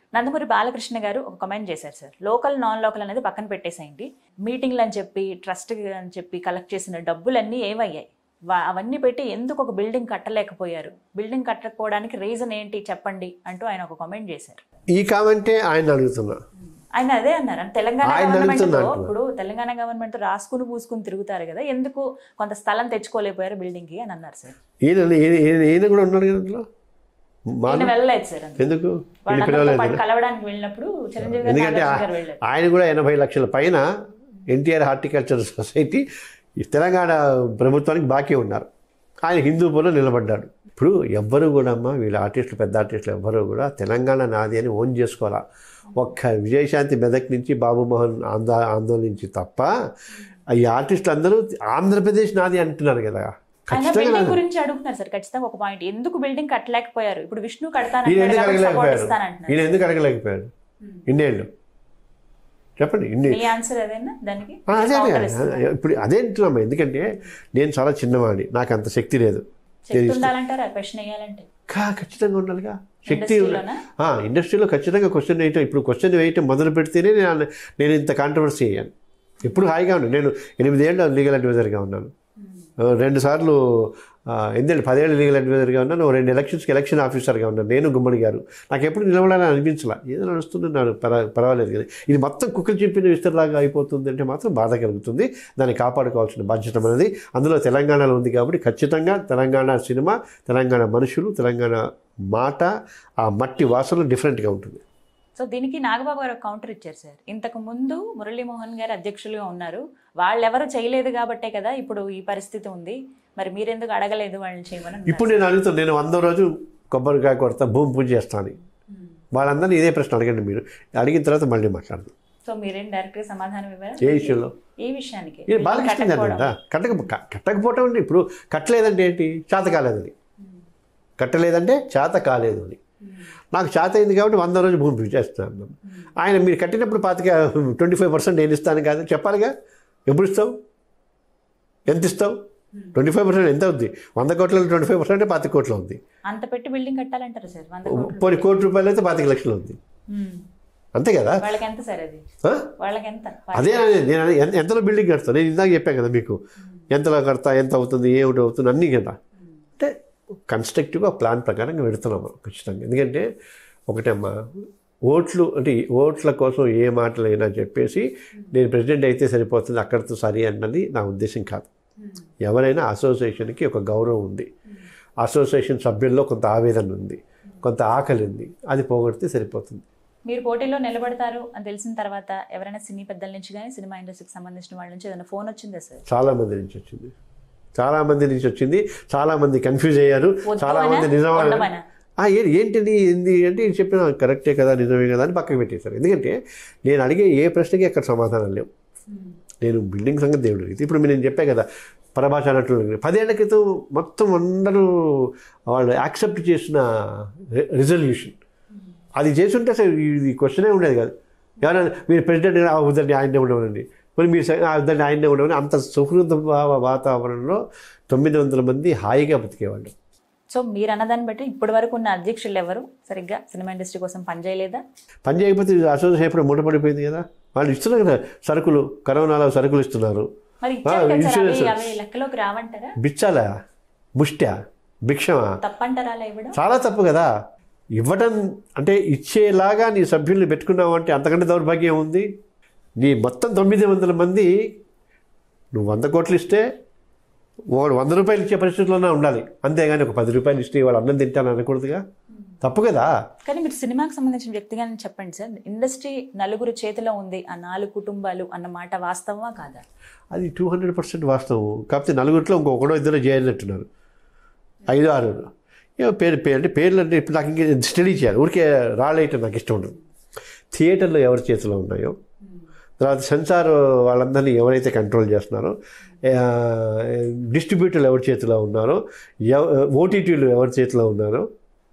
నందమూరి బాలకృష్ణ గారు ఒక కమెంట్ చేశారు సార్ లోకల్ నాన్ లోకల్ అనేది పక్కన పెట్టేసేయండి మీటింగ్లు అని చెప్పి ట్రస్ట్ అని చెప్పి కలెక్ట్ చేసిన డబ్బులన్నీ ఏమయ్యాయి వా- అవన్నీ పెట్టి ఎందుకు ఒక బిల్డింగ్ కట్టలేకపోయారు బిల్డింగ్ కట్టకపోవడానికి రీజన్ ఏంటి చెప్పండి అంటూ ఆయన ఒక కామెంట్ చేశారు ఈ కామెంటే ఆయన అడుగుతున్నా ఆయన అదే అన్నారు అంటే తెలంగాణ ఆయన గవర్నమెంట్ అడుగుతున్నా తో అంటున్నా. ఇప్పుడు తెలంగాణ గవర్నమెంట్ తో రాసుకుని పూసుకుని తిరుగుతారు కదా ఎందుకు కొంత స్థలం తెచ్చుకోలేకపోయారు బిల్డింగ్ కి అని అన్నారు సార్ ఈయన ఈయన- ఈయన ఈయన కూడా ఉన్నాడు కదా అందులో మా ఆయన వెళ్ళలేదు సార్ అందులో. ఎందుకు ఈయన వాళ్ళందరితో పిలవలేదు పాటు కలవడానికి వెళ్ళినప్పుడు చిరంజీవి గారు ఎందుకంటే నాగార్జున గారు వెళ్ళారు ఆయన కూడా ఎనభై లక్షల పైన ఎన్టీఆర్ హార్టికల్చర్ సొసైటీ ఈ తెలంగాణ ప్రభుత్వానికి బాకీ ఉన్నారు ఆయన హిందూపులో నిలబడ్డాడు ఇప్పుడు ఎవ్వరు కూడా అమ్మా వీళ్ళ ఆర్టిస్టులు పెద్ద ఆర్టిస్టులు ఎవ్వరూ కూడా తెలంగాణ నాది అని ఓన్ చేసుకోవాలా ఒక్క విజయశాంతి మెదక్ నుంచి బాబుమోహన్ ఆంధ్ర ఆందోళన నుంచి తప్ప ఈ ఆర్టిస్టులు అందరూ ఆంధ్రప్రదేశ్ నాది అంటున్నారు కదా ఆయన ఖచ్చితంగా బిల్డింగ్ గురించి అడుగుతున్నారు సార్ ఖచ్చితంగా ఒక పాయింట్ ఎందుకు బిల్డింగ్ కట్టలేకపోయారు ఇప్పుడు విష్ణు ఈయన కడతానంటున్నారు ఎందుకు కాబట్టి సపోర్ట్ అడగలేకపోయారు ఇస్తానంటున్నారు ఈయన ఎందుకు అడగలేకపోయాడు ఇన్నేళ్ళు చెప్పండి ఇన్ని మీ ఆన్సర్ అదేనా దానికి ఆ, అదే అదే. Counter ఇస్తున్నారు. ఇప్పుడు అదే అంటున్నాము ఎందుకంటే నేను చాలా చిన్నవాడిని నాకు అంత శక్తి లేదు శక్తి ఉండాలంటారా క్వశ్చన్ వేయాలంటే కా ఖచ్చితంగా ఉండాలిగా శక్తి ఇండస్ట్రీలోనా? ఆ, ఇండస్ట్రీలో ఖచ్చితంగా క్వశ్చన్ వేయటం ఇప్పుడు క్వశ్చన్ వేయటం మొదలు పెడితేనే నేను నేను ఇంత కాంట్రవర్సీ అయ్యాను ఎప్పుడు హాయిగా ఉన్నాను నేను ఎనిమిదేళ్ళు లీగల్ అడ్వైజర్గా ఉన్నాను ఆ, రెండు సార్లు ఆ, ఎనిమిదేళ్ళు పదేళ్ళు లీగల్ అడ్వైజర్గా ఉన్నాను ఓ రెండు ఎలక్షన్స్కి ఎలక్షన్ ఆఫీసర్గా ఉన్నాను నేను గుమ్మడి గారు నాకు ఎప్పుడు నిలబడాలని అనిపించలా ఏదో నడుస్తున్నాను పర పర్వాలేదు కదా ఇది మొత్తం కుక్కలు చెప్పిన విస్తరలాగా అయిపోతుంది అంటే మాత్రం బాధ కలుగుతుంది దాన్ని కాపాడుకోవాల్సిన బాధ్యత అనేది అందులో తెలంగాణలో ఉంది కాబట్టి ఖచ్చితంగా తెలంగాణ సినిమా తెలంగాణ మనుషులు తెలంగాణ మాట ఆ మట్టి వాసన డిఫరెంట్గా ఉంటుంది సో దీనికి నాగబాబు గారు కౌంటర్ ఇచ్చారు సార్ ఇంతకు ముందు మురళీమోహన్ గారు అధ్యక్షులుగా ఉన్నారు వాళ్ళెవరు చేయలేదు కాబట్టే కదా ఇప్పుడు ఈ పరిస్థితి ఉంది మరి మీరెందుకు అడగలేదు వాళ్ళని చేయమని అన్నారు. ఇప్పుడు నేను అడుగుతాను నేను వంద రోజు కొబ్బరికాయ కొడతా భూమి పూజ చేస్తాను వాళ్ళందరినీ ఇదే ప్రశ్న అడగండి మీరు అడిగిన తర్వాత మళ్ళీ మాట్లాడదాం సో మీరేం డైరెక్ట్ గా సమాధానం ఇవ్వరా ఏ విషయంలో ఈ విషయానికి ఇది బాలకృష్ణ గారు కట్టకపోవడం. కదా కట్టక క- కట్టకపోవటం అంటే ఇప్పుడు కట్టలేదంటే ఏంటి చేత కాలేదని కట్టలేదంటే చేత కాలేదు అని నాకు చేత అయింది కాబట్టి వంద రోజు భూమి పూజ చేస్తున్నాను ఆయన మీరు కట్టినప్పుడు పాతిక ట్వంటీ ఫైవ్ పర్సెంట్ నేను ఇస్తాను కాదు చెప్పాలిగా ఎప్పుడు ఇస్తావు ఎంత ఇస్తావు ట్వంటీ ఫైవ్ పర్సెంట్ ఎంత అవుద్ది వంద కోట్లలో ట్వంటీ ఫైవ్ పర్సెంట్ పాతిక కోట్లు ఉంది అంత పెట్టి బిల్డింగ్ కట్టాలంటారు సార్ వంద కోట్లు పోనీ కోటి రూపాయలు అయితే పాతిక లక్షలు ఉంది మ్మ్. అంతే కదా వాళ్ళకి ఎంత సార్ అది ఆ? వాళ్ళకి ఎంత అదే అనేది. నేను అనేది ఎంత- ఎంతలో బిల్డింగ్ కడతాను నేను ఇందాక చెప్పాను కదా మీకు ఎంతలో కడతా ఎంత అవుతుంది ఏమిటి అవుతుంది అన్నీ కదా అంటే కన్స్ట్రక్టివ్గా ప్లాన్ ప్రకారంగా పెడుతున్నాం మనం ఖచ్చితంగా ఎందుకంటే ఒకటమ్మా ఓట్లు అంటే ఈ ఓట్ల కోసం ఏ మాటలైనా చెప్పేసి నేను ప్రెసిడెంట్ అయితే సరిపోతుంది అక్కడితో సరి అన్నది నా ఉద్దేశం కాదు ఎవరైనా అసోసియేషన్కి ఒక గౌరవం ఉంది అసోసియేషన్ సభ్యుల్లో కొంత ఆవేదన ఉంది కొంత ఆకలి ఉంది అది పోగొడితే సరిపోతుంది మీరు పోటీలో నిలబడతారు అని తెలిసిన తర్వాత ఎవరైనా సినీ పెద్దల నుంచి కానీ సినిమా ఇండస్ట్రీకి సంబంధించిన వాళ్ళ నుంచి ఏదైనా ఫోన్ వచ్చిందా సార్ చాలా మంది నుంచి వచ్చింది చాలా మంది నుంచి వచ్చింది చాలా మంది కన్ఫ్యూజ్ అయ్యారు వద్దు చాలా అనా? మంది నిజమా ఉండమనా? ఆ, ఏ- ఏంటిది ఏంది అంటే ఇది చెప్పిన కరెక్టే కదా నిజమే కదా అని పక్కకు పెట్టేశారు ఎందుకంటే నేను అడిగే ఏ ప్రశ్నకి అక్కడ సమాధానం లేవు నేను బిల్డింగ్ సంగతి దేవుడు అడిగితే ఇప్పుడు నేను చెప్పే కదా పరభాష అన్నట్లు పదేళ్ల క్రితం మొత్తం అందరూ వాళ్ళు యాక్సెప్ట్ చేసిన రిజల్యూషన్ అది చేసుంటే అసలు ఇది క్వశ్చనే ఉండేది కాదు ఎవరైనా మీరు ప్రెసిడెంట్ వద్దండి ఆయనే ఉండమనండి మరి మీరు స- "ఆ, వద్దండి ఆయనే ఉండమని అంత సుహృద భావ వాతావరణంలో తొమ్మిది వందల మంది హాయిగా బతికేవాళ్ళు సో మీరు అన్నదాన్ని బట్టి ఇప్పటి వరకు ఉన్న అధ్యక్షులు ఎవరు సరిగ్గా సినిమా ఇండస్ట్రీ కోసం పనిచేయలేదా పని చేయకపోతే అసోసియేషన్ ఎప్పుడు మూటపడిపోయింది కదా వాళ్ళు ఇస్తున్నారు కదా సరుకులు కరోనాలో సరుకులు ఇస్తున్నారు మరి ఇచ్చారు కదా సార్, ఇన్సూరెన్స్. అవి అవి లెక్కలోకి రావంటారా బిచ్చాలా ముష్ట్యా భిక్షమా తప్పంటారా అలా ఇవ్వడం చాలా తప్పు కదా ఇవ్వడం అంటే ఇచ్చేలాగా నీ సభ్యుల్ని పెట్టుకున్నావు అంటే అంతకంటే దౌర్భాగ్యం ఉంది నీ మొత్తం తొమ్మిది వందల మంది నువ్వు వంద కోట్లు ఇస్తే వాడు వంద రూపాయలు ఇచ్చే పరిస్థితుల్లోనే ఉండాలి అంతేగాని ఒక పది రూపాయలు ఇస్తే వాడు అన్నం తింటాను అనకూడదుగా తప్పు కదా కానీ మీరు సినిమాకి సంబంధించిన వ్యక్తిగానే చెప్పండి సార్ ఇండస్ట్రీ నలుగురు చేతిలో ఉంది ఆ నాలుగు కుటుంబాలు అన్న మాట వాస్తవమా కాదా అది టూ హండ్రెడ్ పర్సెంట్ వాస్తవం కాకపోతే నలుగురిలో ఇంకొకడో ఇద్దరు చేయాలంటున్నారు ఐదు ఆరు ఏమో పేరు పేరు అంటే పేర్లు అంటే ఇప్పుడు నాకు ఇంక స్టడీ చేయాలి ఊరికే రాలేయటం నాకు ఇష్టం ఉండదు థియేటర్లో ఎవరి చేతిలో ఉన్నాయో తర్వాత సెన్సార్ వాళ్ళందరినీ ఎవరైతే కంట్రోల్ చేస్తున్నారో డిస్ట్రిబ్యూటర్లు ఎవరి చేతిలో ఉన్నారో ఓటీటీలు ఎవరి చేతిలో ఉన్నారో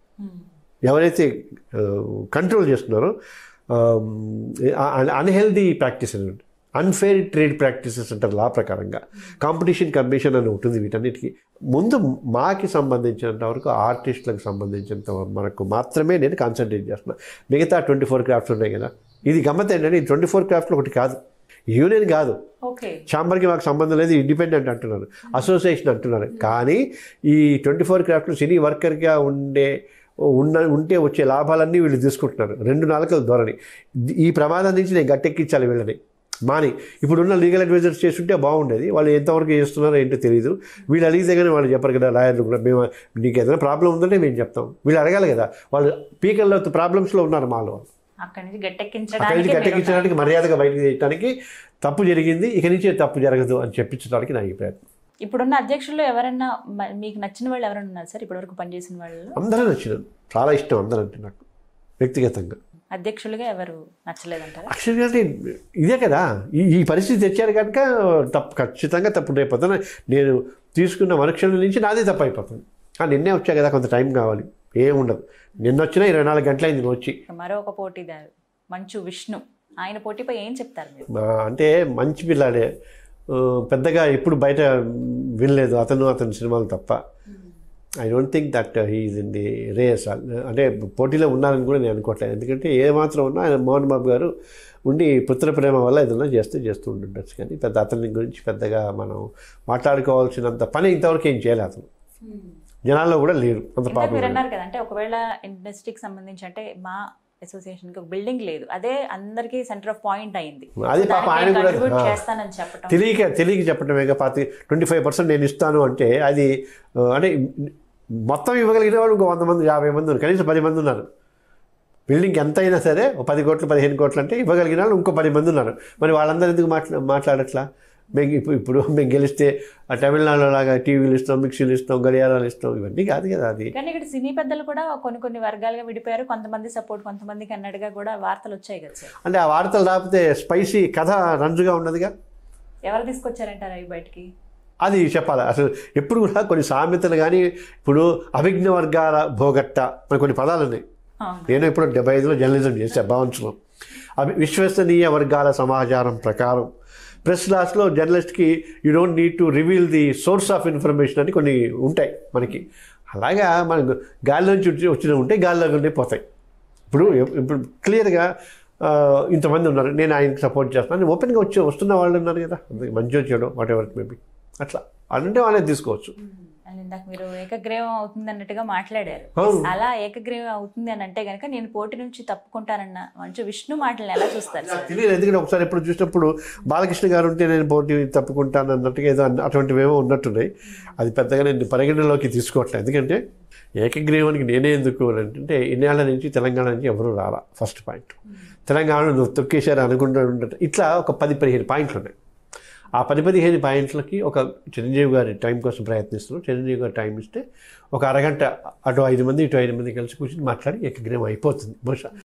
ఎవరైతే కంట్రోల్ చేస్తున్నారో అన్హెల్దీ ప్రాక్టీస్ అని అన్ఫేర్ ట్రేడ్ ప్రాక్టీసెస్ అంటారు లా ప్రకారంగా కాంపిటీషన్ కమిషన్ అని ఉంటుంది వీటన్నిటికీ ముందు మాకి సంబంధించినంత వరకు ఆర్టిస్టులకు సంబంధించినంత మనకు మాత్రమే నేను కాన్సన్ట్రేట్ చేస్తున్నాను మిగతా ట్వంటీ ఫోర్ క్రాఫ్ట్స్ ఉన్నాయి కదా ఇది గమ్మత్ ఏంటంటే ఈ ట్వంటీ ఫోర్ క్రాఫ్ట్లో ఒకటి కాదు యూనియన్ కాదు ఓకే ఛాంబర్కి మాకు సంబంధం లేదు ఇండిపెండెంట్ అంటున్నారు అసోసియేషన్ అంటున్నారు కానీ ఈ ట్వంటీ ఫోర్ క్రాఫ్ట్లు సినీ వర్కర్గా ఉండే ఉన్న ఉంటే వచ్చే లాభాలన్నీ వీళ్ళు తీసుకుంటున్నారు రెండు నాలుకల ధోరణి ఈ ప్రమాదం నుంచి నేను గట్టెక్కించాలి వీళ్ళని మాని ఇప్పుడున్న లీగల్ అడ్వైజర్స్ చేస్తుంటే బాగుండేది వాళ్ళు ఎంతవరకు చేస్తున్నారో ఏంటో తెలియదు వీళ్ళు అడిగితే కానీ వాళ్ళు చెప్పరు కదా లాయర్లు కూడా మేము నీకు ఏదైనా ప్రాబ్లం ఉందంటే మేము చెప్తాం వీళ్ళు అడగాలి కదా వాళ్ళు పీకల్లో ప్రాబ్లమ్స్లో ఉన్నారు మాలో అక్కడి నుంచి అక్కడి నుంచి గట్టెక్కించడానికి మీరు గట్టెక్కించడానికి మర్యాదగా బయటకు చేయడానికి తప్పు జరిగింది ఇక నుంచి తప్పు జరగదు అని చెప్పించడానికి నా అభిప్రాయం ఇప్పుడున్న అధ్యక్షుల్లో ఎవరైనా మ- మీకు నచ్చిన వాళ్ళు ఎవరైనా ఉన్నారు సార్ ఇప్పటివరకు పనిచేసిన వాళ్ళు అందరూ నచ్చినారు చాలా ఇష్టం అందరూ అంటే నాకు వ్యక్తిగతంగా అధ్యక్షులుగా ఎవరు నచ్చలేదంటారా యాక్చువల్గా అంటే ఇదే కదా ఈ ఈ పరిస్థితి తెచ్చారు కనుక తప్పు ఖచ్చితంగా తప్పు అయిపోతుంది నేను తీసుకున్న మరుక్షణం నుంచి నాదే తప్పు అయిపోతుంది ఆ, నిన్నే వచ్చా కదా కొంత టైం కావాలి ఏముండదు నిన్న వచ్చినా ఇరవై నాలుగు గంటలైంది నేను వచ్చి మరొక పోటీదారు మంచు విష్ణు ఆయన పోటీపై ఏం చెప్తారు మీరు ఆ, అంటే మంచి పిల్లాడే ఆ, పెద్దగా ఎప్పుడు బయట వినలేదు అతను అతని సినిమాలు తప్ప I don't think that he's in the race అంటే పోటీలో ఉన్నారని కూడా నేను అనుకోవట్లేదు ఎందుకంటే ఏ మాత్రం ఉన్నా ఆయన మోహన్ బాబు గారు ఉండి పుత్ర ప్రేమ వల్ల ఏదైనా చేస్తే చేస్తూ ఉంటుండొచ్చు కానీ పెద్ద అతని గురించి పెద్దగా మనం మాట్లాడుకోవాల్సినంత పని ఇంతవరకు ఏం చేయలేదు అతను జనాల్లో కూడా లేరు అంత ఇందాక పాపం మీరు అన్నారు కదా అంటే ఒకవేళ ఇండస్ట్రీకి సంబంధించి అంటే మా అసోసియేషన్ కి ఒక బిల్డింగ్ లేదు అదే అందరికీ సెంటర్ ఆఫ్ పాయింట్ అయింది అది పాపం ఆయన కూడా కంట్రిబ్యూట్ ఆ. చేస్తానని చెప్పటం తెలియక తెలియక చెప్పడమే పాతి ట్వంటీ ఫైవ్ పర్సెంట్ నేను ఇస్తాను అంటే అది ఆ, అంటే మొత్తం ఇవ్వగలిగిన వాళ్ళు ఇంకో వంద మంది యాభై మంది ఉన్నారు కనీసం పది మంది ఉన్నారు బిల్డింగ్ ఎంత అయినా సరే ఓ పది కోట్లు పదిహేను కోట్లు అంటే ఇవ్వగలిగిన వాళ్ళు ఇంకో పది మంది ఉన్నారు మరి వాళ్ళందరూ ఎందుకు మాట్లా మాట్లాడట్లా మేము ఇప్పుడు ఇప్పుడు మేము గెలిస్తే ఆ తమిళనాడులో లాగా టీవీలు ఇస్తాం మిక్సీలు ఇస్తాం గడియారాలు ఇస్తాం ఇవన్నీ కాదు కదా అది కానీ ఇక్కడ సినీ పెద్దలు కూడా కొన్ని కొన్ని వర్గాలుగా విడిపోయారు కొంతమంది సపోర్ట్ కొంతమందికి అన్నట్టుగా కూడా వార్తలు వచ్చాయి కదా సార్ అంటే ఆ వార్తలు రాకపోతే స్పైసీ కథ రంజుగా ఉన్నదిగా ఎవరు తీసుకొచ్చారంటారు అవి బయటికి అది చెప్పాలి అసలు ఎప్పుడు కూడా కొన్ని సామెతలు కానీ ఇప్పుడు అభిజ్ఞ వర్గాల భోగట్ట అని కొన్ని పదాలు ఉన్నాయి అవును. నేను ఇప్పుడు డెబ్బై ఐదులో జర్నలిజం చేశాను భావించడం అవి విశ్వసనీయ వర్గాల సమాచారం ప్రకారం ప్రెస్ లాస్లో జర్నలిస్ట్కి you don't need to reveal the source of information అని కొన్ని ఉంటాయి మనకి అలాగా మనకు గాలిలోంచి వచ్చి వచ్చిన ఉంటే గాలిలోకి పోతాయి ఇప్పుడు ఇప్పుడు క్లియర్గా ఆ, ఇంతమంది ఉన్నారు నేను ఆయనకి సపోర్ట్ చేస్తున్నాను ఓపెన్గా వచ్చి వస్తున్న వాళ్ళు ఉన్నారు కదా అందుకే మంచి వచ్చాడు వాట్ ఎవర్ మేబీ అట్లా అంటే వాళ్ళని తీసుకోవచ్చు అని ఇందాక మీరు ఏకగ్రీవం అవుతుంది అన్నట్టుగా మాట్లాడారు అవును. అలా ఏకగ్రీవం అవుతుంది అని అంటే కనుక నేను పోటీ నుంచి తప్పుకుంటానన్న మంచి విష్ణు మాటలను ఎలా చూస్తారు సార్ తెలియదు ఎందుకంటే ఒకసారి ఎప్పుడు చూసినప్పుడు బాలకృష్ణ గారు ఉంటే నేను పోటీ తప్పుకుంటాను అన్నట్టుగా ఏదో అన్న- అటువంటివేమో ఉన్నట్టున్నాయి అది పెద్దగా నేను పరిగణనలోకి తీసుకోవట్లేదు ఎందుకంటే ఏకగ్రీవానికి నేనే ఎందుకు అని అంటే ఇన్నేళ్ల నుంచి తెలంగాణ నుంచి ఎవరు రాలా ఫస్ట్ పాయింట్ తెలంగాణలో నువ్వు తొక్కేశారు అనుకుంటూ ఉండట ఇట్లా ఒక పది పదిహేను పాయింట్లు ఉన్నాయి ఆ పది పదిహేను పాయింట్లకి ఒక చిరంజీవి గారి టైం కోసం ప్రయత్నిస్తున్నాం చిరంజీవి గారి టైం ఇస్తే ఒక అరగంట అటు ఐదు మంది ఇటు ఐదు మంది కలిసి కూర్చొని మాట్లాడి ఏకగ్రీవం అయిపోతుంది బహుశా